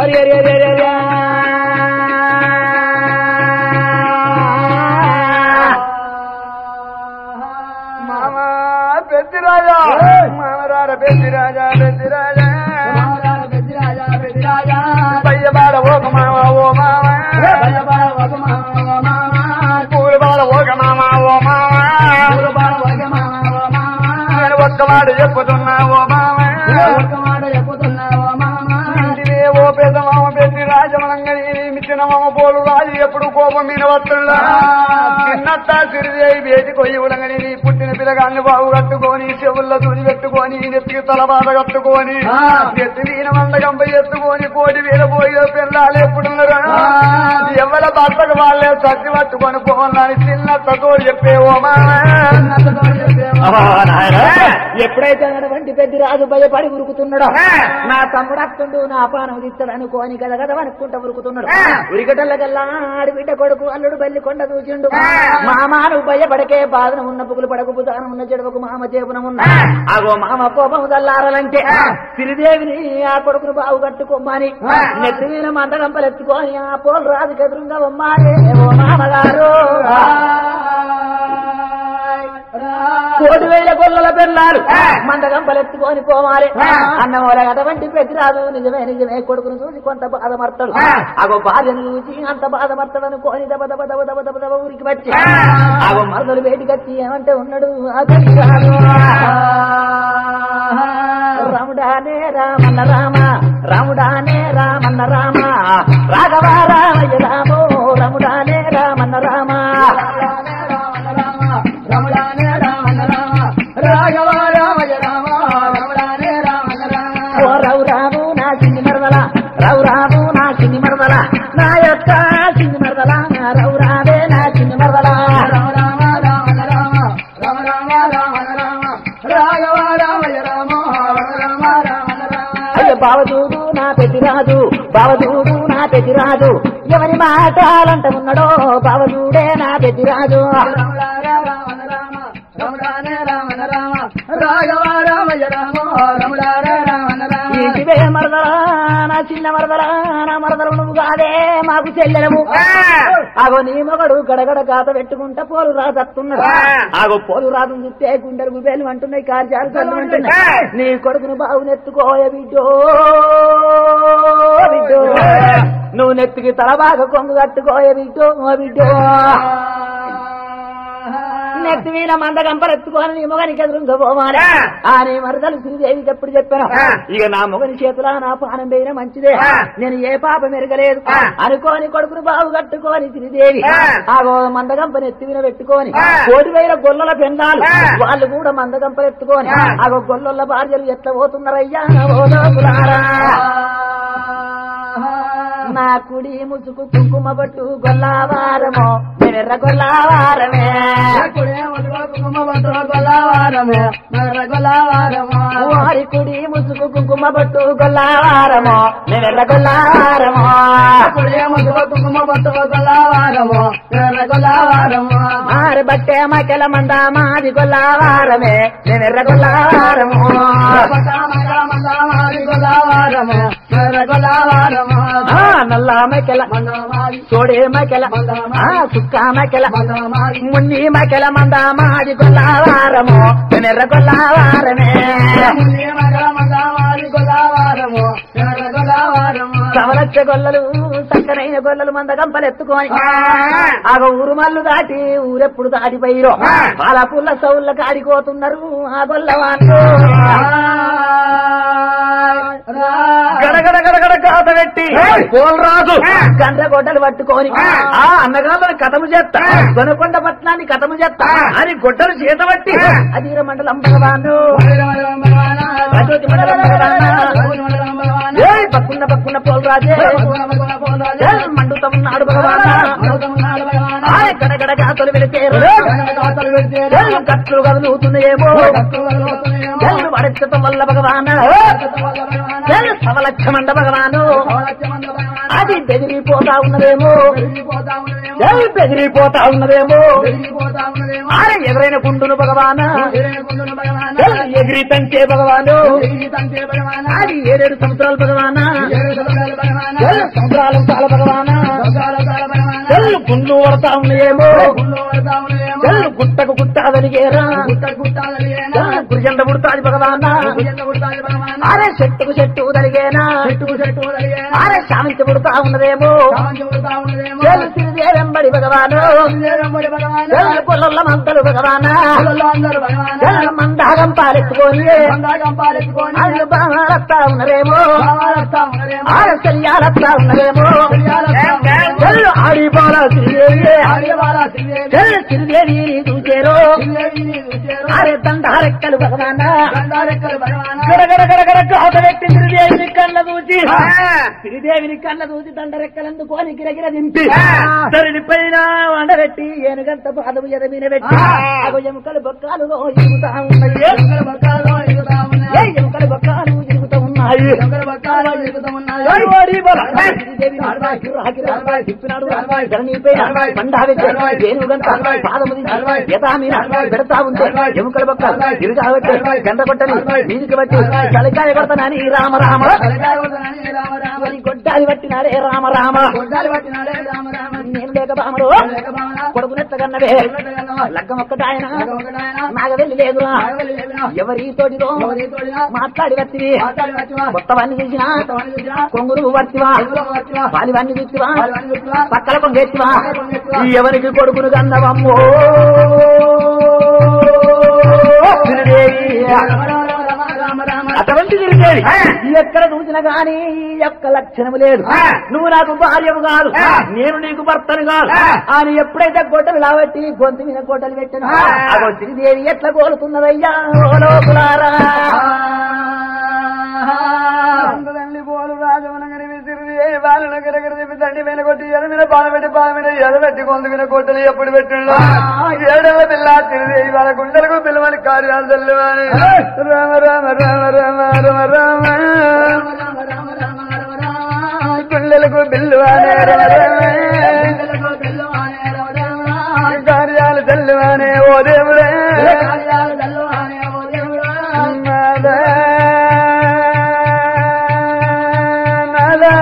అరే అరే అరే అరే అరే. మామ పెద్దిరాజా మామరార పెద్దిరాజా పెద్దిరాజా పయ్యబాడ ఓక మామ ఓ మామ పూల బాడ ఓక మామ ఓ మామ నేను ఒక్క మాట చెప్పుతున్నా ఓ మామ ఇంటినే ఓ పెద్ద మామ పెద్ది రాజమనంగని మిచ్చిన మామ పోలు రాజు ఎప్పుడు కోపం మీద వస్తుందా చిన్నత్త సిరిదేవి బేటి కొయ్యి ఉలంగని నీ పుట్టిన పిల్లగాన్ని బాగు కట్టుకొని చెవుల్లో తుని పెట్టుకొని నెత్తికి తల బాధ కట్టుకొని నెత్తి వీణ మందగంప ఎత్తుకొని కోటి వేల పోయి పిల్లలు ఎప్పుడున్నారు ఎవరి భర్తకు వాళ్ళే సర్ది పట్టుకొని పోవాలని చిన్నత్తతో చెప్పే ఓ మామ ఎప్పుడైతే అటువంటి పెద్ద రాజు భయపడి ఉరుకుతున్నాడో నా తమ్ముడు అత్తుండు నా పానం తీస్తాడు అనుకోని కదా కదా అనుకుంటా ఉరుకుతున్నాడు ఉరికటల్లకల్లా ఆడిబిడ్డ కొడుకు అల్లుడు బల్లి కొండ చూచిండు మామాను భయపడకే బాధన ఉన్న పుగులు పడకు బుధానం ఉన్న చెడవకు మామ చేపున ఉన్న అగో మామ కోపం చల్లారాలంటే సిరిదేవిని ఆ కొడుకును బావు కట్టుకోమని నెత్తి మీద మందగంపలెత్తుకొని ఆ పోలు రాజుకు ఎదురుగా బొమ్మాలి ఓ మామగారు కోటి వేల గొల్లల పెళ్ళారు మందగంపలెత్తుకొని పోవాలి అన్నమూల అటువంటి పెద్దిరాదు నిజమే నిజమే కొడుకును చూసి కొంత బాధపడతాడు అగో భార్యను చూసి అంత బాధపడతాడు అనుకోని దబ దబ దబ దబ దబ దబ ఊరికి వచ్చి అగో మరదలు వేటికొచ్చి ఏమంటే ఉన్నాడు ఆ పెద్దిరాదు రాముడానే రామన్న రామ రాముడానే రామన్న రామ రాఘవ రామయ్య రామో రాముడానే రామన్న రామ ఓ రావు రాము నా చిన్ని మరదల రావు రాము నా చిన్ని మరదల నా యొక్క చిన్ని మరదల నా రావు రావే నా చిన్ని మరదల అయ్య బావదూడు నా పెద్దిరాజు బావదూడు నా పెద్దిరాజు ఎవరి మాటాలంట ఉన్నాడో బావదూడే నా పెద్దిరాజు ఇంటివే మరదలా నా చిన్న మరదలా నా మరదలు నువ్వు కాదే మాకు చెల్లెలము ఆగో నీ మొగడు గడగడ గాత పెట్టుకుంటా పోలు రాజత్తున్నాడు ఆగో పోలు రాజు చూస్తే గుండెలు గుబేలు అంటున్నాయి కార్యాలు చల్లు అంటున్నాయి నీ కొడుకును బావు నెత్తుకోయ బిడ్డో బిడ్డో నువ్వు నెత్తికి తల బాగా కొంగు కట్టుకోయ బిడ్డో బిడ్డో నెత్తి మీద మందగంపలు ఎత్తుకొని నీ మొగనికి ఎదురుగా పోవాలి ఆ నీ మరదలు శ్రీదేవికి ఎప్పుడు చెప్పాను ఇక నా మొగని చేతుల నా పానం పోయిన మంచిదే నేను ఏ పాప మెరగలేదు అనుకోని కొడుకును బావు కట్టుకొని శ్రీదేవి ఆగో మందగంపని ఎత్తి మీద పెట్టుకొని కోటి వేల గొల్లల పెండాలు వాళ్ళు కూడా మందగంపలు ఎత్తుకొని ఆగో గొల్లల భార్యలు ఎట్లా పోతున్నారయ్యా ఓ లోకులారా. నా కుడి ముసుకు కుంకుమ బట్టు గొల్లవారమో ఎర్ర గొల్లవారమే వారి కుడి ముసుకు కుంకుమ బట్టు గొల్లవారమో ఎర్ర గొల్లవారమో ఆరు బట్టే మకెల మంద మాది గొల్లవారమే ఎర్ర గొల్లవారమో ఆ నల్ల మకెల సోడే మకెల ఆ సుక్క మకెల మున్ని మకెల మంద మాది గొల్లవారమో ఎర్ర గొల్లవారమే సవలచ్చ గొల్లలు చక్కనైన గొల్లలు మంద గంపలు ఎత్తుకొని ఆగ ఊరు మల్లు దాటి ఊరెప్పుడు దాటిపోయిరో పాల పుల్ల సౌళ్ళ కాడిపోతున్నారు ఆ గొల్ల వాళ్ళు గడగడ గడగడ కాత పెట్టి పోలరాజు గండ్ర గొడ్డలు పట్టుకొని ఆ అన్నగాళ్ళని కథము చేస్తా కొనకొండ పట్నాన్ని కథము చేస్తా అని గొడ్డలు చేత పట్టి అధీర మండలం భగవాను ప్రజోతి మండలం భగవాను ఏయ్ పక్కున్న పక్కున్న పోలరాజే ఏయ్ మండుతా ఉన్నాడు భగవాన్ ఆయ్ గడగడ గాతలు వెళితేరు ఏయ్ కట్లు కదులుతున్నాయేమో ఏయ్ పడచ్చటం వల్ల భగవాన్ ఏయ్ సవలక్షమండ భగవాను అది బెదిరిపోతా ఉన్నదేమో పెరిగిపోతా ఉన్నదేమో ఏయ్, బెదిరిపోతా ఉన్నదేమో పెరిగిపోతా ఉన్నదేమో అరే ఎదురైన కుండును భగవానా ఎదురైనకుండును భగవానా, ఏయ్, ఎగిరి తంటే భగవాను ఎగిరి తంతే భగవానా, అది ఏడేడు సంవత్సరాలు భగవానా ఏడు సముద్రాలు భగవానా, ఏయ్, సంవత్సరాలు చాలా భగవానా సముద్రాల తాళ భగవానా, చెల్లు గుండు పడతా ఉన్నాయేమో గుళ్ళు పడతా ఉన్నదేమో, చెల్లు గుట్టకు గుట్ట అదలిగేరా గుట్ట గుట్టాలలిగేనా, గురిజండ పుడతాది భగవానా గుయ్యంత గుట్టాలి భగవానా, అరే చెట్టుకు చెట్టు తలిగేనా చెట్టుకు చెట్టు అలిగేనా, అరే శామించి పుడతా ఉన్నదేమో కాంతి పుడతా ఉన్నదేమో, చెల్లు తిరిగేరంబడి భగవాను తిరువేరంబడి భగవానా, చెల్లు పొల్ల మంతలు భగవానా పిల్లలు అందరూ భగవానా, చెల్లు మందాగం పాలెత్తుకొని బంగారం పాలెత్తుకొని, అల్లు బాలత్తా ఉన్నరేమో బావాలత్తా ఉన్నదేమో, ఆరు చెల్యాలత్తా ఉన్నదేమో చెయ్యాలత్తా ఉన్నదేమో, చెల్లు ఆడిపోల శ్రీదేవి ఆర్యబాల శ్రీదేవి, చెల్లు శ్రీదేవి చూచేరో శ్రీదేవిని చూచారు, అరే దండారెక్కలు భగవానా దండారెక్కలు భగవానా, గడగడ గడగడ కాత పెట్టి శ్రీదేవిని కళ్ళ దూచి శ్రీదేవిని కళ్ళ దూచి దండరెక్కలందుకోని గిరగిర దింపి తరిని పైన వండబెట్టి ఏనుగంత పాదము ఎదమీన పెట్టి అగో ఎముకలు బొక్కాలు ఇరుగుతా ఉన్నాయి దొంగల బక్కాలో ఎగుతా ఏ ఉన్నాయి, ఎముకలు బొక్కాలు ఇరుగుతా ఉన్నాయి దొంగల బక్కాలో ఎగుతా ఉన్నాయి, ఓడి ఓడి బల. శ్రీదేవి నాడుబాయ్, కిర్రాకి రాడుబాయ్, తిప్పినాడు రాడుబాయ్, ధరణిపై బండా పెట్టి, ఏనుగంత పాదము దించి, యథామీన పెడతా ఉంటే ఎముకల బొక్క తిరిగా పెట్టి గంట కొట్టని వీధికి బట్టి తలకాయ కొడతానని రామ రామ తలకాయ కొడతానని రామ రామ, మరి గొడ్డాలి పట్టినారే రామ రామ గొడ్డాలు పట్టినాడే రామ రామ, నేను లేక బామరు లేక భావన, కొడుకునెత్తగన్నవే కొడుకునెత్తగన్నవా, లగ్గం ఒక్కటాయన లగ్గం ఒకటాయన, నాకు వెళ్ళి లేదురా ఆగలి లేవినా, ఎవరి తోటిలో ఎవరి తోడినా, మాట్లాడి వత్తివి మాట్లాడి వచ్చివా, కొత్తవన్నీ చూసినా కొత్తవాడిని చూసినా, కొంగురు వర్తివా ఎవరో వచ్చివా, పాలివన్నీ చూసివా వాళ్ళని చూసివా, పక్కల కొంగెత్తివా పక్కల కొంగెత్తివా. ఎవరికి కొడుకును కన్నవమ్మో శ్రీదేవి. రామ రామ రామ రామ రామ, అటువంటి తిరిగేది ఎక్కడ చూసినా గాని ఈ యొక్క లక్షణము లేదు నువ్వు నాకు భార్యము కాదు నేను నీకు భర్తను కాదు అని ఎప్పుడైతే గొడ్డలు లాబట్టి గొంతు మీద గొడ్డలు పెట్టాను అగో శ్రీదేవి ఎట్లా కోలుతున్నదయ్యా ఓ లోపులారా తల్లి పోలు రాజవనగని విసిరి ఏ బాలను గిరగిర తిప్పి తండ్రి మీద కొట్టి ఎదమిన పాల పెట్టి పాల మీద ఎదబెట్టి కొందుకున్న కొట్టలు ఎప్పుడు పెట్టిండు ఏడవ పిల్ల తిరిగి వాళ్ళ గుండెలకు పిల్లవని కార్యాలు తెల్లవాని రామ రామ రామ రామ రామ రామ గుండెలకు బిల్లువానే రామ రామ కార్యాలు తెల్లవానే ఓ దేవుడే నాదా, నాదా.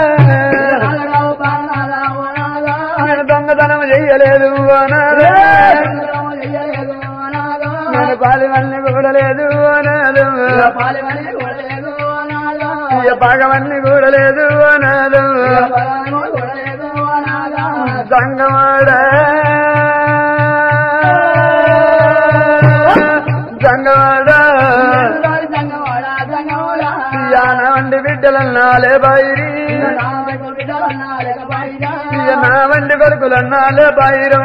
నేను దొంగతనం చెయ్యలేదు అనాదా. నేను పాలివన్నీ కూడలేదు అనాదు ఇక పాగవన్నీ కూడలేదు అనాదు సంగమాడ సంగమాడ యాన వండి బిడ్డలన్నాలే బైరి ఇక నా వండి కొడుకులన్నాలే బైరం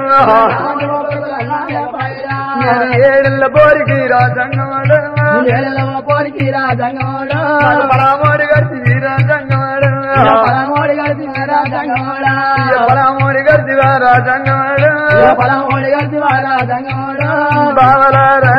నేను ఏడెళ్ళ పోరికి రా సంగమాడ పోరికి రాజంగోడా పరామోడి గడిచి రా సంగమాడ పలమోడి కలిసి రాజంగోడా పరామోడి గడిచి రా సంగమాడ పలమోడి కలిసి రాజంగోడా బావలారా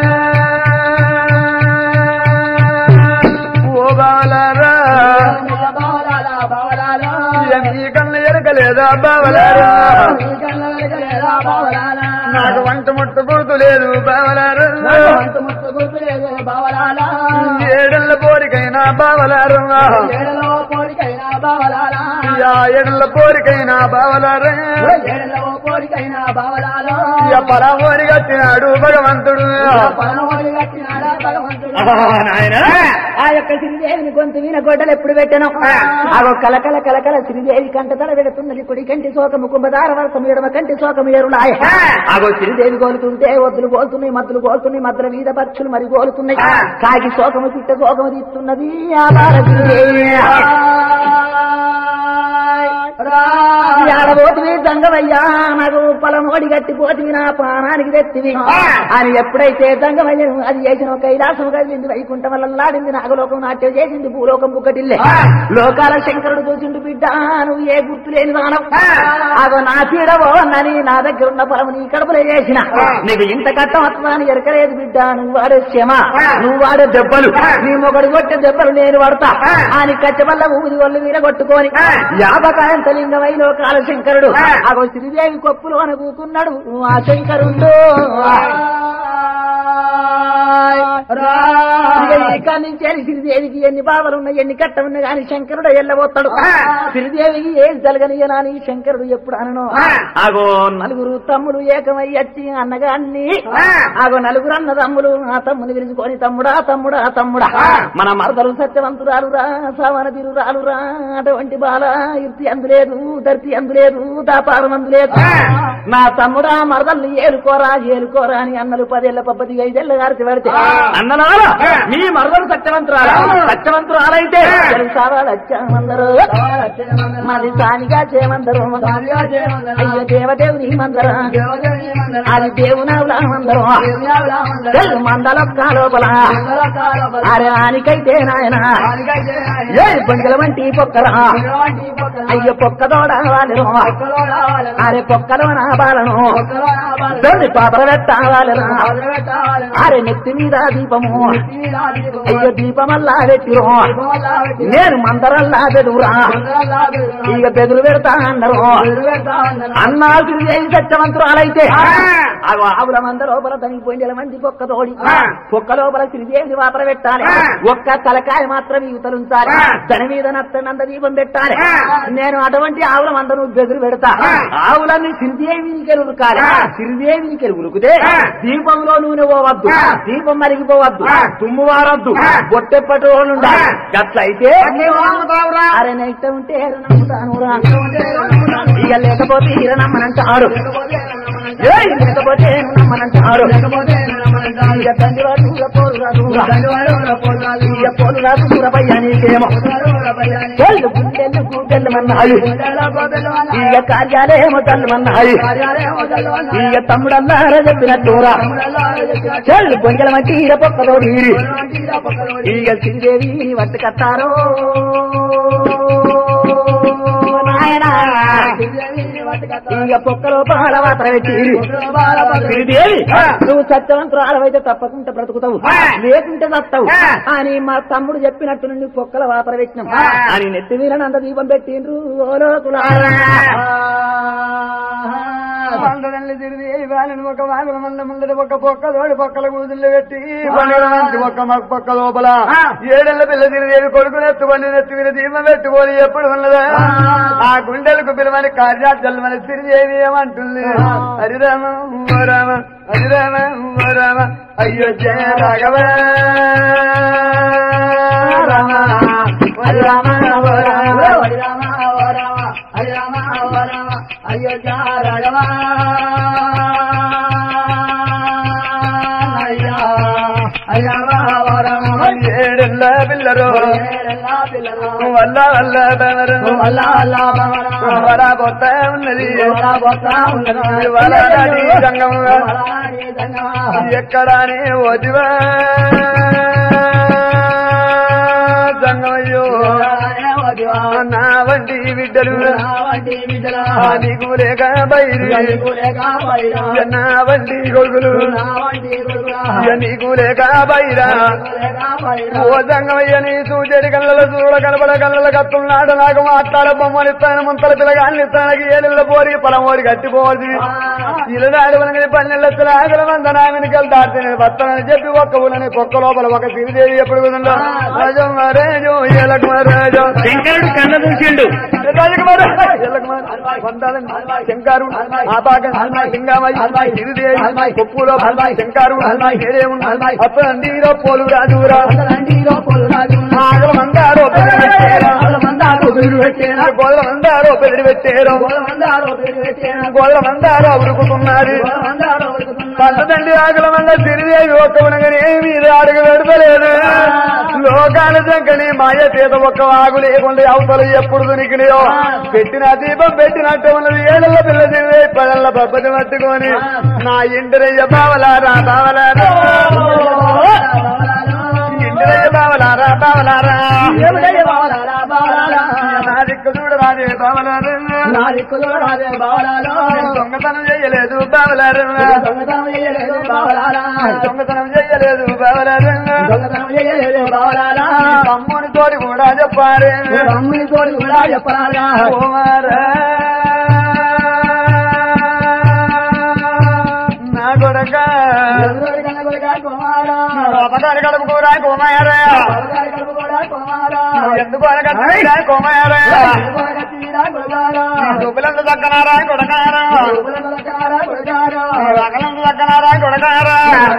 ఓ బావలారా బావలాలా బావలాలా ఈ కళ్ళు ఎరకలేదా బావలారా కళ్ళ బావలాలా నాకు వంట ముట్టు గుర్తు లేదు బావలారా అంత ముట్టు గుర్తులేదు బావలాలా ఏడెళ్ళ పోరికైనా బావలారా ఏడలో పోలికైనా బావలాలా యా ఏడెళ్ళ పోరికైనా బావలారా ఏడలో పోలికైనా బావలాలా ఇక పరామోడి కట్టినాడు భగవంతుడు పలమోడి కట్టినాడా భగవంతుడు ఆ యొక్క శ్రీదేవిని గొంతు వీన గొడ్డలు ఎప్పుడు పెట్టను అగో కలకల కలకల శ్రీదేవి కంట తల పెడుతున్నది కుడి కంటి శోకము కుంభదార వరసము ఎడమ కంటి శోకము ఎరులాయ అగో శ్రీదేవి గోలుతుంటే వద్దులు గోలుతున్నాయి మద్దులు గోలుతున్నాయి మద్దుల మీద పక్షులు మరి గోలుతున్నాయి కాకి శోకము చిట్ట శోకము తీస్తున్నది ఆ బాల శ్రీదేవి ఆడబోతుంది దంగమయ్యా నాకు పొలమోడి గట్టిపోతివి నా ప్రాణానికి తెత్తివి అని ఎప్పుడైతే దంగమయ్యను అది చేసిన కైలాసం కదిలింది వైకుంఠం వల్ల లాడింది నాగలోకం నాట్యం చేసింది భూలోకం బుక్కటిల్లే లోకాల శంకరుడు చూసిండు బిడ్డ నువ్వు ఏ గుర్తు లేని దానం అదో నా పీడవో నని నా దగ్గర ఉన్న పొలం నీ కడుపులో చేసిన నీకు ఇంత కట్టం వస్తుందా అని ఎరకలేదు బిడ్డ నువ్వు వాడే క్షమ నువ్వు వాడే దెబ్బలు నీ మొగడు కొట్టే దెబ్బలు నేను పడతా అని కచ్చబల్ల ఊది ఒళ్ళు వీర కొట్టుకొని యాపకాయం తలింగమై లోకాల శంకరుడు అగో శ్రీదేవి కొప్పులు అని కూకున్నాడు ఆ శంకరుడు ఇక్కడి నుంచి వెళ్ళి శ్రీదేవికి ఎన్ని బావలు ఉన్నాయి ఎన్ని కట్ట ఉన్నాయి కానీ శంకరుడు వెళ్ళబోతాడు శ్రీదేవికి ఏది జరగనియనాని శంకరుడు ఎప్పుడు అనను అగో నలుగురు తమ్ముడు ఏకమై వచ్చి అన్నగా అన్ని అగో నలుగురు అన్న తమ్ముడు ఆ తమ్ముని పిలుచుకొని తమ్ముడా తమ్ముడా తమ్ముడా మన మరదలు సత్యవంతురాలురా సావన తిరురాలురా అటువంటి బాల ఇర్తి అందులేదు ధర్తి అందులేదు దాపారం అందులేదు నా తమ్ముడా మరదల్ని ఏలుకోరా ఏలుకోరా అని అన్నలు పదేళ్ల పబ్బతిగా ఐదేళ్ల గారికి పెడితే అన్ననారా మీ మరదలు సత్యవంతురాలు సత్యవంతురాలైతే తెలుసావా లత్యమందరు మాది సానిగా చేయమందరు అయ్యో దేవదేవుని మందరం అది దేవునావులా మందరం తెల్లు మందలొక్క లోపల అరే ఆనికైతే నాయన ఏ బంగల వంటి పొక్కరా అయ్యో పొక్కదోడ వాళ్ళను అరే పొక్కలో నా బాలను దొన్ని పాపర పెట్టావాలరా అరే నెత్తి మీద దీపము అయ్యో దీపమల్లా పెట్టిరో నేను మందరల్లా బెదురా ఇక బెదురు పెడతా అన్నారు అన్నాల్సి సత్యవంతురాలైతే అగో ఆవుల మంద లోపల తనిగిపోయిన మంది పొక్క తోడి పొక్క లోపల శ్రీదేవిని వాపర పెట్టాలి ఒక్క తలకాయ మాత్రం యువతలుంచాలి దాని మీద నత్త నంద దీపం పెట్టాలి నేను అటువంటి ఆవుల మంద నువ్వు బెదురు పెడతా ఆవులన్నీ శ్రీదేవినికి ఉరకాలి శ్రీదేవినికి ఉరుకుతే దీపంలో నూనె పోవద్దు దీపం మరిగిపోవద్దు తుమ్ము వారద్దు బొట్టెప్పటి వాళ్ళు ఉండాలి గట్లయితే అరే నెక్స్ట్ ఉంటే నమ్ముతాను రా. ఇక లేకపోతే ఈర నమ్మనంటాడు ఏయ్, లేకపోతే నేను నమ్మనంటాడు ఇక తండ్రి వాడు దూర పోరురా దూర. ఇక పోరురా దూరపయ్యా నీకేమో చెల్లు గుండెలు గుండెల్లమన్నాయి ఇక కార్యాలయమో తల్లుమన్నాయి ఇక తమ్ముడన్నారా చెప్పినట్టురా చెల్లు గొంగల మట్టి ఈర పొక్కలో నీరి ఇక శ్రీదేవి వట్టుకత్తారో నాయనా ఇక పొక్కలో పాల మాత్ర పెట్టి శ్రీదేవి నువ్వు సత్యవంతురాలవైతే తప్పకుండా బ్రతుకుతావు లేకుంటే చస్తావు అని మా తమ్ముడు చెప్పినట్టు నుండి పొక్కల వాపర పెట్టినాం అని నెత్తి వీరని అంత దీపం పెట్టిండ్రు ఓ లోకులారా. మందరంలో తిరిగి వాళ్ళని ఒక వాగుల మంద ముందర ఒక పొక్క తోడి పొక్కల కూతుళ్ళు పెట్టి పండుగ మంచి ఒక్క మగ పొక్క లోపల ఏడెళ్ళ పిల్ల తిరిగి కొడుకుని ఎత్తుకొని నెత్తి మీద దీపం పెట్టుకొని ఎప్పుడు ఉన్నదా ఆ గుండెలకు పిలవని కార్యాచల్మని తిరిగేవి ఏమంటుంది హరిరామ ఓ రామ హరిరామ ఓ రామ అయ్యో జయ రాఘవ రామ హరి రామ ఓ రామ అయోధ్య రాఘవా అయ్యా అయ్యా రామ ఏడెళ్ళ పిల్లరు పిల్లలు వల్ల వల్ల బెవరు అల్లా అల్లా బాబా వల కొత్త ఉన్నది పోతా ఉన్నది వల నడి రంగం ఎక్కడానే వదివా సంగమయ్యో నా వంటి బిడ్డలు ఆ నీకు లేక బయలు ఇక నా వంటి కొడుకులు ఇక నీకు లేక బైరా ఓ సంగమయ్య నీ సూచడి కళ్ళలో చూడ కనపడ కళ్ళ కత్తున్నాడు నాకు మాట్లాడ బొమ్మలు ఇస్తాను ముంతల పిల్లగాళ్ళు ఇస్తాను ఏళ్ళ పోరి పొలమోరి కట్టిపోవాలి ఇలనాడు వనగని పన్నెళ్ళ ఆగల మంద నా వెనుకలు దాటి నేను వస్తానని చెప్పి ఒక్క ఊళ్ళని కుక్క లోపల ఒక శ్రీదేవి ఎప్పుడు కుదండో రాజో మహారాజో ఏలకు మహారాజో శంకరుడు కన్న చూసిండు శంకారు ఆపాకం లింగామయ్య గిరిదేవి కొప్పులో శంకారు అప్పండిలో పోలు రాజురా ఆగల మందారో పెళ్లి పెట్టేరా కోదల మందారో పెళ్లి పెట్టేరో గోదర మందారా ఉరుకుతున్నది కళ్ళు తండ్రి ఆకల వల్ల సిరిదేవి ఒక్క ఉనగని మీద అడుగు పెడతలేదు లోకాల శంకని మాయ చేత ఒక్క ఆగు లేకుండా అవతలు ఎప్పుడు దొరికినాయో పెట్టిన దీపం పెట్టినట్టు ఉన్నది ఏళ్ళ పిల్ల తిరిగి పదళ్ళ పబ్బతి పట్టుకొని నా ఇంటిరయ్య బావలారా బావలారా ఇంటిరయ్య బావలారా బావలారా నా దిక్కు చూడరాదే బావలారా దొంగతనం చేయలేదు బావలారా దొంగతనం చేయలేదు బావలారా తమ్ముని తోడి కూడా చెప్పారే అమ్ముని తోడు కూడా చెప్పరాగా కుమారా నా కొడక అపకారి కడుపు కూర కుమారా ఎందుకు అనగా కుమారా దుబ్బులందు దక్కనారా కొడకారా రగలందు దక్కనారా కొడకారా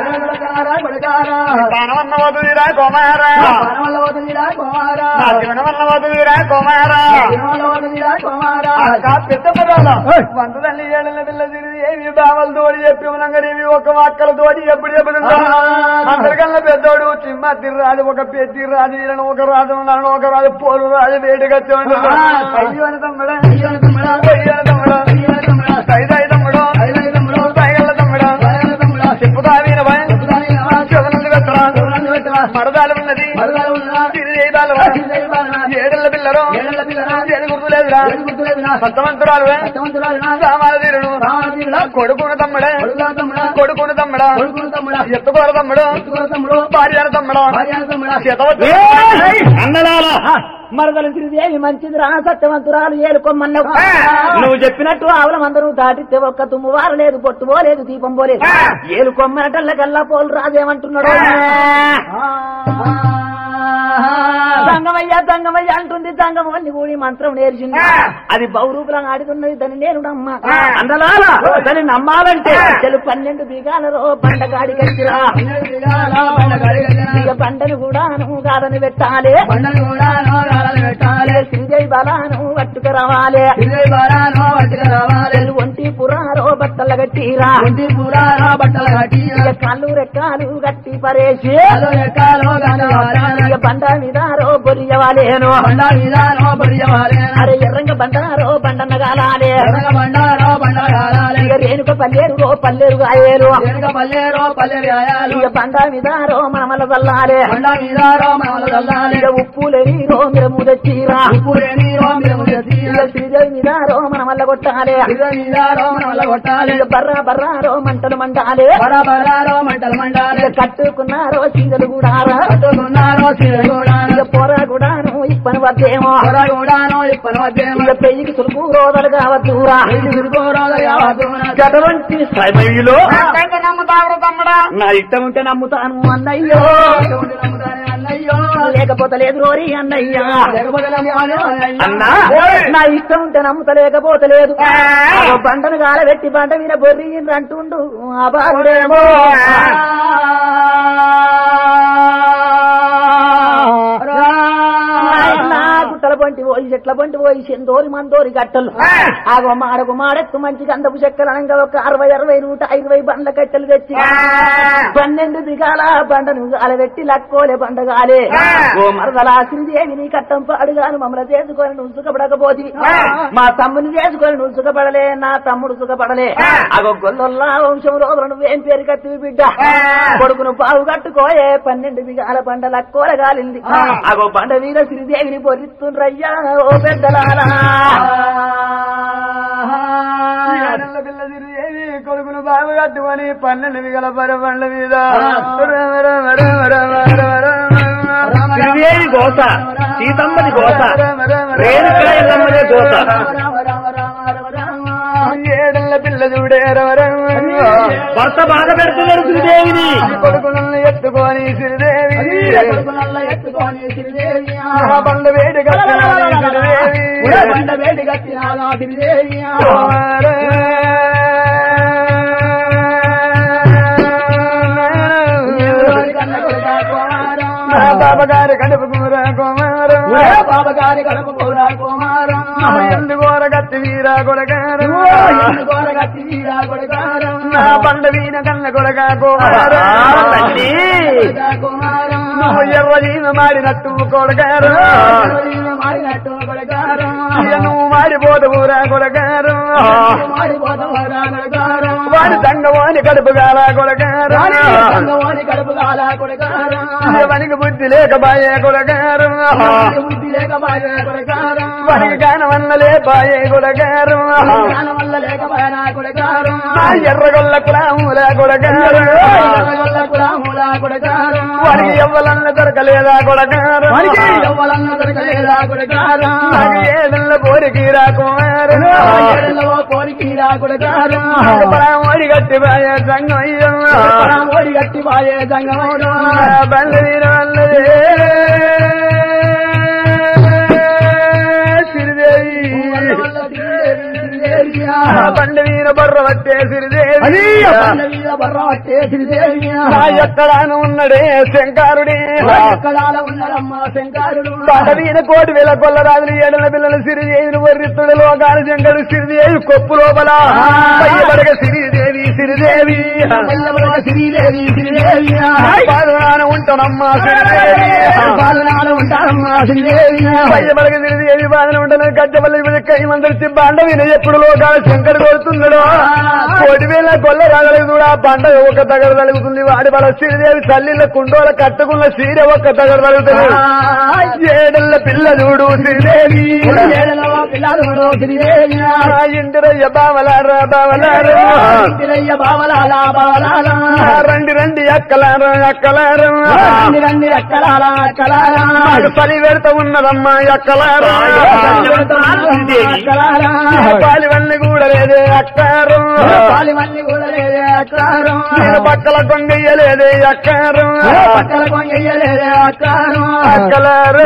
దానవన్న వదుదిరా కుమారా నా జీవనవన్న వదుదిరా కుమారా అక్క పెద్ద పదాల వంద తల్లి ఏళ్ళ పిల్ల తిరిగి ఏమి బావలు తోడి చెప్పి ఉనంగడేవి ఒక అక్కల తోడి ఎప్పుడు చెప్పుతుందా అందరికన్నా పెద్దోడు చిమ్మ తిర్రాదు ఒక పెద్ది రాజు ఈయన ఒక రాజు ఉన్నాను ఒక రాజు పోలు రాజు వేడిగా అయ్యో అని తమ్ముడా అయ్యో అని తమ్ముడా సైదాయి తమ్ముడు సైగల్ల తమ్ముడా చెప్పుతా వీరవా చెవులందు పెట్టరా మరదాలు ఉన్నది తిరిగేదాలు ఏడళ్ళ పిల్లరు ఏడు గుర్తులేదురా సత్తమంతురాలు సామాల తీరుడు కొడుకును తమ్ముడే కొడుకును తమ్ముడా ఎత్తుకోర తమ్ముడు భార్య తమ్ముడా చేతవచ్చు అన్నలారా మరదలు తిరిదేవి మంచిది రా సత్యవంతురాలు ఏలుకోమన్నావు ఆ. నువ్వు చెప్పినట్టు ఆవుల మందరు దాటితే ఒక్క తుమ్ము వారలేదు పొట్టు పోలేదు దీపం పోలేదు ఆ. ఏలుకొమ్మనటల్లకల్లా పోలు రాజేమంటున్నాడు తంగమయ్య తంగమయ్య అంటుంది తంగమని కూడి మంత్రం నేర్చింది ఆ. అది బహురూపులంగా ఆడుతున్నది దాన్ని నేను నమ్మ ఆ. అందలారా దాన్ని నమ్మాలంటే చెలు పన్నెండు బిగాలలో పండగాడి కట్టిరా ఇక పంటను కూడా నువ్వు కాదని పెట్టాలి శ్రీజయ్ బలాను పట్టుకు రావాలి చెలు ఒంటి పురారో బట్టలు కట్టిరా బట్టలు కట్టి ఇక కళ్ళు రెక్కాలు గట్టి పరేసి ఇక బండ మీదారో బొరియవాలేను బండ విధానో పడియవాలే అరే ఎర్రంగ బండారో బండన్న గాలాలే బండారో బండారాలే ఇక రేణుక పల్లేరు పల్లేరు గాయేరు వెనుక పల్లెరో పల్లె వ్యాయాలు ఇక బండ మీదారో మనమల చల్లాలే బండ మీదారో మనవల చల్లాలి ఇక ఉప్పులేని రోమిరము తెచ్చిరా ఉప్పురే నీరో మేము ఇక శ్రీదేవి మీదారో మనమల్ల కొట్టాలే మీదారో మనవల కొట్టాలి ఇక బర్రా బర్రారో మంటలు మంటాలే బడా బడారో మంటలు మండాలి ఇక కట్టుకున్నారో చీరలు కూడారా కట్టుకున్నారో సీరగూడాను ఇక పొర కూడాను ఇప్పని వద్దేమో పొరగూడానో ఇప్పను వద్దేమో ఇక పెయ్యికి సులుపు రోదలు కావద్దురా అటువంటి సమయంలో నమ్ముతావు తమ్ముడా నా ఇష్టం ఉంటే నమ్ముతాను అన్నయ్యో అన్నయ్యో లేకపోతే లేదు రోరి అన్నయ్యా అన్నా ఓయ్. నా ఇష్టం ఉంటే నమ్ముతలేకపోతే లేదు అగో బండను గాలబెట్టి బండ మీద బొర్రి అంటుండు ఆ బాబుడేమో నాయనా, గుట్టల పొంటి పోయి చెట్ల పొంటి పోయి సెందోరి మందోరి గట్టలు ఆగో మాడకు మాడెత్తు మంచి గంధపు చెక్కలు అనగా ఒక అరవై అరవై నూట ఇరవై బండ్ల కట్టెలు తెచ్చి పన్నెండు దిగాల బండను గాలబెట్టి లక్కోలే బండగాలే ఓ మరదలా శ్రీదేవి నీ కట్టం పాడుగాను మమ్మల్ని చేసుకొని నువ్వు సుఖపడకపోతే మా తమ్ముని చేసుకొని నువ్వు సుఖపడలే నా తమ్ముడు సుఖపడలే అగో గొల్లొల్లా వంశంలో నువ్వేం పేరు కత్తివి బిడ్డ కొడుకును పావు కట్టుకోయే పన్నెండు దిగాల బండ లక్కోల గాలింది అగో బండ వీర శ్రీదేవిని పొరిస్తుండ్రయ్యా ఓ పెద్దలారా ఏడళ్ళ పిల్ల తిరిగి ఏమి కొడుకును బాబు కట్టుకొని పన్నెండు మిగల పరబండ్ల మీద రామ రామ రామ రామ రామ రామ శ్రీదేవి గోత సీతమ్మది గోత రేణుకా ఎల్లమ్మదే గోత ఏడళ్ళ పిల్ల చూడే రమ రామ భర్త బాధ పెడుతున్నాడు శ్రీదేవిని కొడుకులను ఎత్తుకొని శ్రీదేవి ఎత్తుకొని శ్రీదేవి ఆ బండ వేడి కట్టినాది శ్రీదేవి బండ వేడి కట్టినాగా శ్రీదేవి బాబగారి కడుపు కూర కుమారం బాబగారి కడుపు కూడా కుమారం ఎందుకోర కత్తి వీరా కొడగారు గోరగట్టి వీరా కొడకారం నా బండ వీణ కన్న కొడక కుమారా తండ్రి. కుమారం నువ్వు ఎవ్వరీన మాడినట్టు కొడకారు మారినట్టు కొడకారం ఇక నువ్వు మాడిపోతవురా కొడకారు మాడిపోతారా కొడకారం వాడి సంగవాని కడుపు గాల కొడకారు సంగవాణి కడుపు కాల కొడకారం వానికి బుద్ధి లేక బాయే కొడకారు బుద్ధి లేక బాగా కొడకారం వానికి గానవన్నలే బాయే కొడకారు జ్ఞానం వల్ల లేకపోయినా కొడకారం నా ఎర్రగొల్ల కులాముల కొడకారు కులాములా కొడకారం వాడికి ఎవ్వలన్న దొరకలేదా కొడకారు ఎవ్వలన్న దొరకలేదా కొడకారం నాకు ఏడల్ల పోరికి రాకుమారు ఏడలో కోరికీరా కొడకారం ఓడి గట్టి బాయే సంగయ్య ఓడి గట్టి బాయే సంగమౌడు బల్లవీర వల్లదే శ్రీదేవి బండ వీర బొర్ర పట్టే శ్రీదేవి బర్రవట్టే శ్రీదేవియా నా ఎక్కడాను ఉన్నడే శంకరుడే ఎక్కడాల ఉన్నారమ్మ శంకరుడు బండ వీర కోటి వేల కొల్లరాజులు ఏడల పిల్లలు సిరిదేవిని వర్రిత్తుడు లోకాల శంకరు సిరిదేవి కొప్పు లోపల పయ్యబడగ శ్రీదేవి శ్రీదేవి పల్లెవరవ శ్రీదేవి శ్రీదేవియా పాదనాన ఉంటానమ్మా శ్రీదేవి పాలనాలు ఉంటారమ్మ శ్రీదేవియా పయ్యబడగ శ్రీదేవి బాధన ఉంటాను గజ్జపల్లి కై మందరిచి బండ విన ఎప్పుడు లోకాల శంకరు కోరుతున్నాడు కోటి వేల కొల్ల రాగలేదు కూడా పండ ఒక తగడ తలుగుతుంది వాడి వాళ్ళ శ్రీదేవి తల్లిల కుండోల కట్టుకున్న సీర ఒక్క తగడ తలుగుతుంది ఏడల్ల పిల్ల చూడు శ్రీదేవి ఏడలో పిల్లలు శ్రీదేవియా ఆ ఇంటిరయ్య బావలారా బావలారా ఇంటిరయ్య బావలాల బావలాల ఆ రండి రండి అక్కలారా అక్కలారా రండి రండి అక్కలాల అక్కలాల నాకు పని పెడతా ఉన్నదమ్మా అక్కలారా అక్కలాల పాలివన్నీ కూడా లేదే అక్కారు పాలిమల్లి కూడా లేదే అక్కారం నేను పక్కల కొంగయ్యలేదే అక్కారు పక్కల కొంగయ్యలేదే అక్కారం అక్కలారే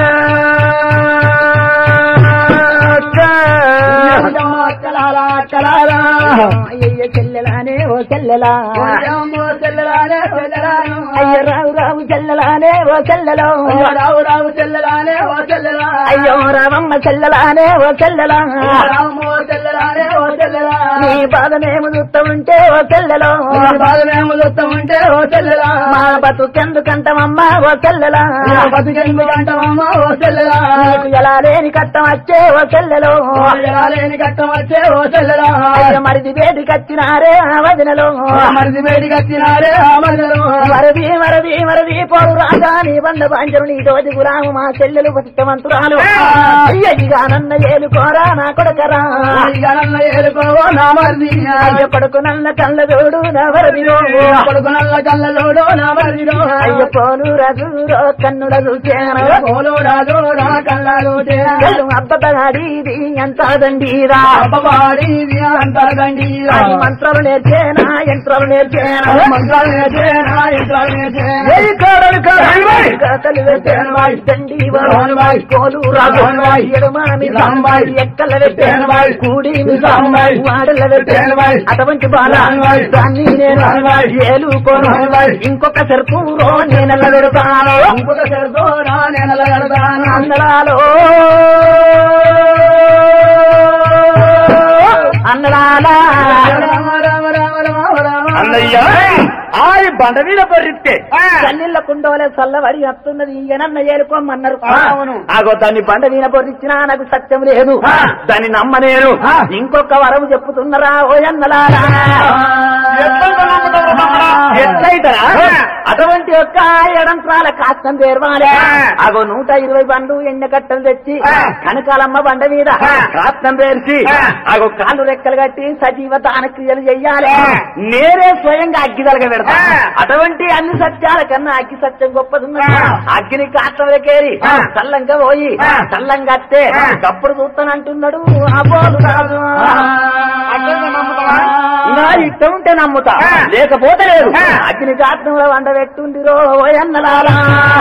అక్క. అక్కలాల అక్కలాల అయ్యయ్య చెల్లెలానే ఓ చెల్లెలా అయ్యమ్మో చెల్లెలానే చెల్లెలాను అయ్య రావు రావు చెల్లెలానే ఓ చెల్లెలో రావు రావు చెల్లెలానే ఓ చెల్లెలా అయ్యో రావమ్మ చెల్లెలానే ఓ చెల్లెలా రామో చెల్లెలానే ఓ చెల్లెలా నీ బాధనేము చూస్తూ ఉంటే ఓ చెల్లెలో బాధమేమో చూస్తూ ఉంటే ఓ చెల్లెలా మా బతుకెందుకంటమమ్మా ఓ చెల్లెలా బతుకెందుకు అంటావమ్మా ఓ చెల్లెలా నీకు ఎలా లేని కట్టం వచ్చే ఓ చెల్లెలో ఎలా లేని కట్టం వచ్చే ఓ చెల్లెలా అయ్య మరిది వేదికి వచ్చినారే ఆ వదినలో మరిది వేడికి వచ్చినారే ఆ మధ్యలో మరది మరది మరది పోరు రాజా నీ బండ బాంజరు నీ దోది గురాము మా చెల్లెలు వసిష్టవంతురాలు అయ్య ఇక నన్న ఏలుకోరా నా కొడకరా జనన్న ఏలుకోవో నా మరిది అయ్య కొడుకు నల్ల కళ్ళ జోడు నా వరదిలో కొడుకు నల్ల కళ్ళలోడో నా మరిదిలో అయ్య పోలు రజురో కన్నుల చూచాను పోలో రాజో నా కళ్ళలో కళ్ళు అబ్బగాడి ఎంత దండీరా అబ్బవాడి అంతరగండి అని మంత్రాలు నేర్చేనా యంత్రాలు నేర్చేనా మంత్రాలు నేర్చే నా యంత్రాలు నేర్చే కాకలు పెట్టాను వాయి దండి వాయి కోలు రాజు వాయి ఎడమామి సాంబాయి ఎక్కల పెట్టాను వాయి కూడి సాంబాయి వాడల పెట్టాను వాయి అటువంటి బాల దాన్ని నేను ఏలుకోను ఇంకొక చెరుకు నేనెల్ల పెడతాను ఇంకొక సరితో నా నెలల కడతాను అన్నడాలో అన్నడాలా రామ రామ రామ రామ రామ అన్నయ్య ఆయి బండ మీద పరిస్తే చల్లిళ్ళ కుండోలే చల్లబడి వస్తున్నది ఈయనన్న ఏలుకోమన్నారు అవును. ఆగో దాన్ని బండ మీద పొరిచ్చినా నాకు సత్యం లేదు ఆ. దాన్ని నమ్మనేను ఆ. ఇంకొక వరం చెప్పుతున్నారా ఓ ఎన్నలారా ఎట్లయితరా అటువంటి యొక్క ఎడంత్రాల కాస్తం తెరవాలి ఆ. అగో నూట ఇరవై బండ్లు ఎండ కట్టలు తెచ్చి ఆ. కనకాలమ్మ బండ మీద ఆ. కాస్తం పేర్చి ఆ. అగో కాళ్ళు రెక్కలు కట్టి సజీవ దాన క్రియలు చెయ్యాలి ఆ. నేనే స్వయంగా అగ్గిదలగా పెడతా ఆ. అటువంటి అన్ని సత్యాల కన్నా అగ్గి సత్యం గొప్పది ఆ. అగ్గిని కాస్తలకేరి ఆ. చల్లంగా పోయి ఆ. చల్లంగా అత్తే ఆ. గప్పుడు చూస్తానంటున్నాడు ఆ పోలు రాదు అట్లనే నమ్ముతావా? నా ఇష్టం ఉంటే నమ్ముతా ఆ. లేకపోతే లేదు ఆ. అగ్ని కాత్రంలో వంట పెట్టుండిరో ఓయన్నలాలా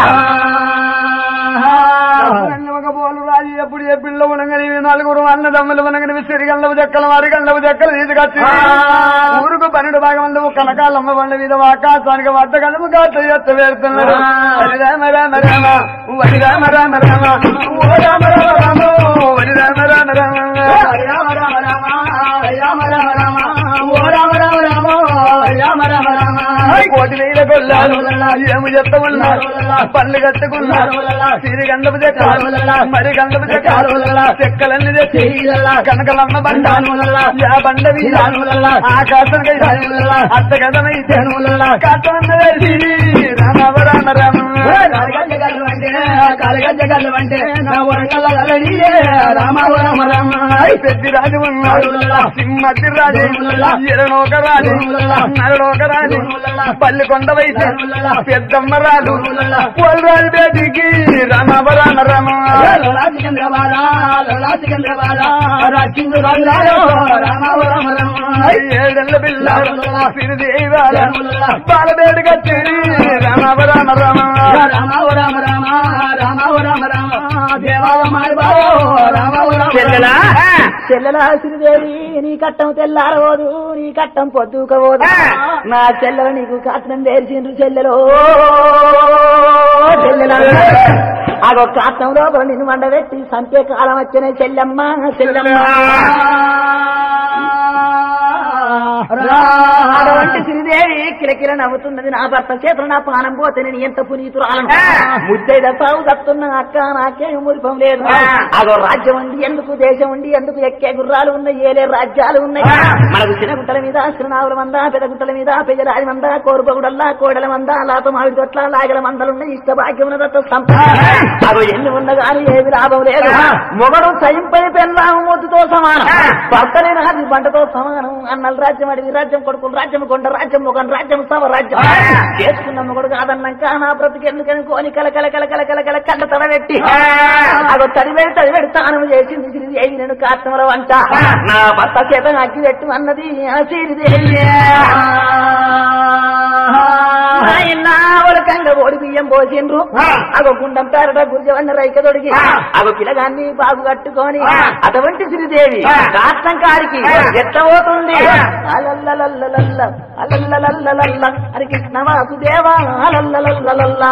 ఒక పోలు రాజు ఎప్పుడు ఏ పిల్ల ఉనగని నలుగురు అన్నదమ్ములు ఉనగని సిరిగల్లవు చెక్కలు అరిగల్లవు చెక్కలు తీసుకొచ్చి ఊరుకు పన్నెండు భాగం అందవు కనకాలమ్మ బండ మీద ఆకాశానికి వద్ద కలము కాట ఎత్త వేరుతున్నాడు హరి రామ రామ రామ వరి రామ రామ రామ ఓ రామ రామ రామ వరి రామ రామ రామ రామ రామ రామ కోటి వేల గొల్లాలు ఏమి చెత్తమన్నారు పళ్ళు కట్టుకున్నారు సిరి గంధపు చెక్కాలు మరి గంధపు చెక్కాలు చెక్కలన్నీ తెచ్చి కనకలమ్మ బండాను యా బండ వీరాను ఆకాశం అత్త కథమైతే కథం రామ రామ రామ పెద్ది రాజు ఉన్నాడు సింహతి రాజు ఎరనోక రాజు నరలోక రాజు పల్లి కొండ వైద్య పెద్దమ్మ రాజు పోలరాజు బేటికి రామ రామ రామ ఏడెళ్ళ పిల్ల సిరిదేవాల బాలబేటి కచ్చి రామ రామ రామ చెల్లెలా చెల్లెలా శ్రీదేవి నీ కట్టం తెల్లారవోదు నీ కట్టం పొద్దుకోవోదు నా చెల్లెల నీకు కట్నం తెరిచిండ్రు చెల్లెలో చెల్లెలా అగో కట్నం లోపల నిన్ను వండబెట్టి సంతే కాలం వచ్చిన చెల్లెమ్మ చెల్లెమ్మ అటువంటి శ్రీదేవి కిలకిల నవ్వుతున్నది నా భర్త చేతులు నా పానం పోతే నేను ఎంత పునీతురాలను ముద్దైద సాగు తప్పుతున్న అక్క నాకేం మురిపం లేదు అదో రాజ్యం ఉంది ఎందుకు దేశం ఉంది ఎందుకు ఎక్కే గుర్రాలు ఉన్నాయి ఏలే రాజ్యాలు ఉన్నాయి మనకు చిన్న గుట్టల మీద శ్రీనావుల మంద పెద్ద గుట్టల మీద పెద్దరాజి మంద కోరుబగుడల్లా కోడల మంద లాత మామిడి తొట్ల లాగల మందలున్నాయి ఇష్ట భాగ్యం అదో ఎన్ని ఉన్న గాని ఏమి లాభం లేదు మొగడు సయంపై పెన్నాము మొద్దుతో సమానం భర్తనే నాది బండతో సమానం అన్నల రాజ్యం అడిగి రాజ్యం కొడుకులు రాజ్యం కొండ రాజ్యం ఒక రాజ్యం సవ రాజ్యం చేసుకున్న మొగడు కాదన్నాక నా బ్రతికి ఎందుకని కోని కల కల కల కల కల కల కండ తడబెట్టి అదో తడివేడి తడివేడి తానం చేసింది శ్రీదేవి నేను కాత్తమల వంట నా భర్త చేత అగ్గి పెట్టు అన్నది ఆ శ్రీదేవి ఒలకంగా ఓడి బియ్యం పోసిండ్రు అగో గుండం పేరట గురిజవన్న రైక తొడిగి అగో పిల్లగాన్ని బాగు కట్టుకొని అటువంటి శ్రీదేవి రాష్ట్రం కాడికి ఎట్ట పోతుంది అలల్లలల్లలల్ల అలల్లలల్లలల్ల హరి కృష్ణ వాసుదేవా అలల్లలల్లలల్ల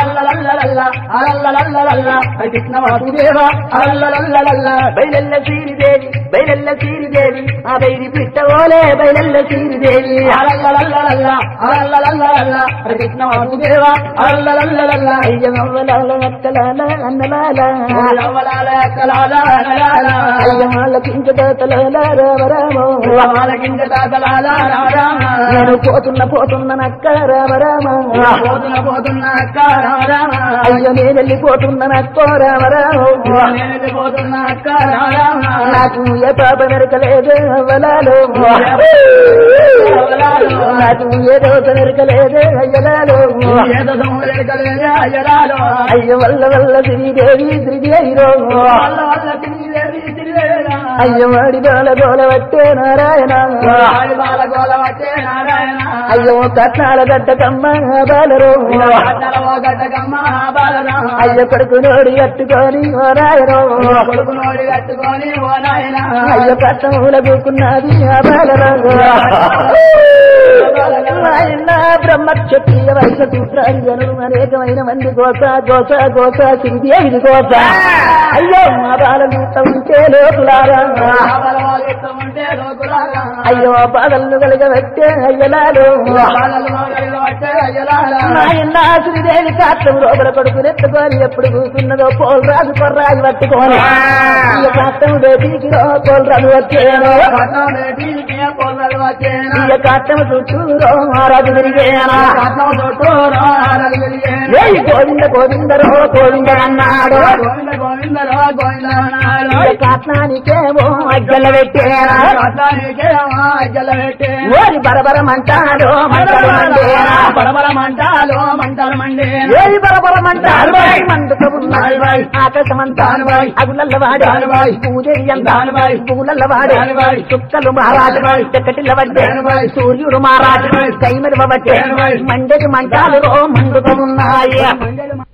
బయలెల్ల శ్రీదేవి బయలెల్ల శ్రీదేవి ఆ బైరి పిట్టవోలే బయలెల్ల శ్రీదేవి అయ్యమవ్వలాల అక్కలాల అన్నలాల అయ్యమాల కించదాతలాల రామరామో నేను పోతున్న పోతున్న నక్క రామరామ అయ్యో నేను వెళ్ళిపోతున్న నక్కో రామరామో నాకు ఏ పాప మెరకలేదు అవ్వలాలో నాకు ఏ దోశ మెరకలేదు అయ్యలాలో అయ్య వల్ల వల్ల శ్రీదేవి శ్రీదేవిరో అయ్య వాడి గోల గోల వట్టే నారాయణ అయ్యో కట్నాల గడ్డకమ్మ బాలరో అయ్య కొడుకు నోడి కట్టుకొని నారాయణో అయ్య కట్టముల కూకున్నది ఆ బాలరో ఆయన బ్రహ్మక్షత్రియ వైశ సూత్రాలు అనేకమైన మంది గోస గోస గోస శ్రీదేవి గోస అయ్యో మా బాలలు ఉంటే లోకులారా అయ్యో బాధలను కలిగబట్టే అయ్యలాలు నాయన శ్రీదేవి కాత్రం లోపల కొడుకు నెత్తుకొని ఎప్పుడు కూతున్నదో పోలరాజు కొర్రాజు పట్టుకొని ఈ కాత్రం బేటీకి పోలరాజు వచ్చేను ఈ కాత్రం చుట్టూ మహారాజు తిరిగేనా ఏ గోవింద గోవిందరో గోవిందరన్నాడు ఈ కాత్నానికేమో అగ్గల పెట్టేనా ఓరి బరబరమంటాడు మంటలు మండేనా పరమరమంటాలో మంటలు మండే ఏది బరబరమంటాడు మండుతూ ఉన్నాడు ఆకాశమంతాను అగులల్లవాడే పూజేయంతాను పూలల్లవాడే చుక్కలు మహారాజు చెక్కటిల్ల వడ్డే సూర్యుడు మహారాజు కైమరి బట్టే మండలి మంటాలు మండుతూ ఉన్నాయి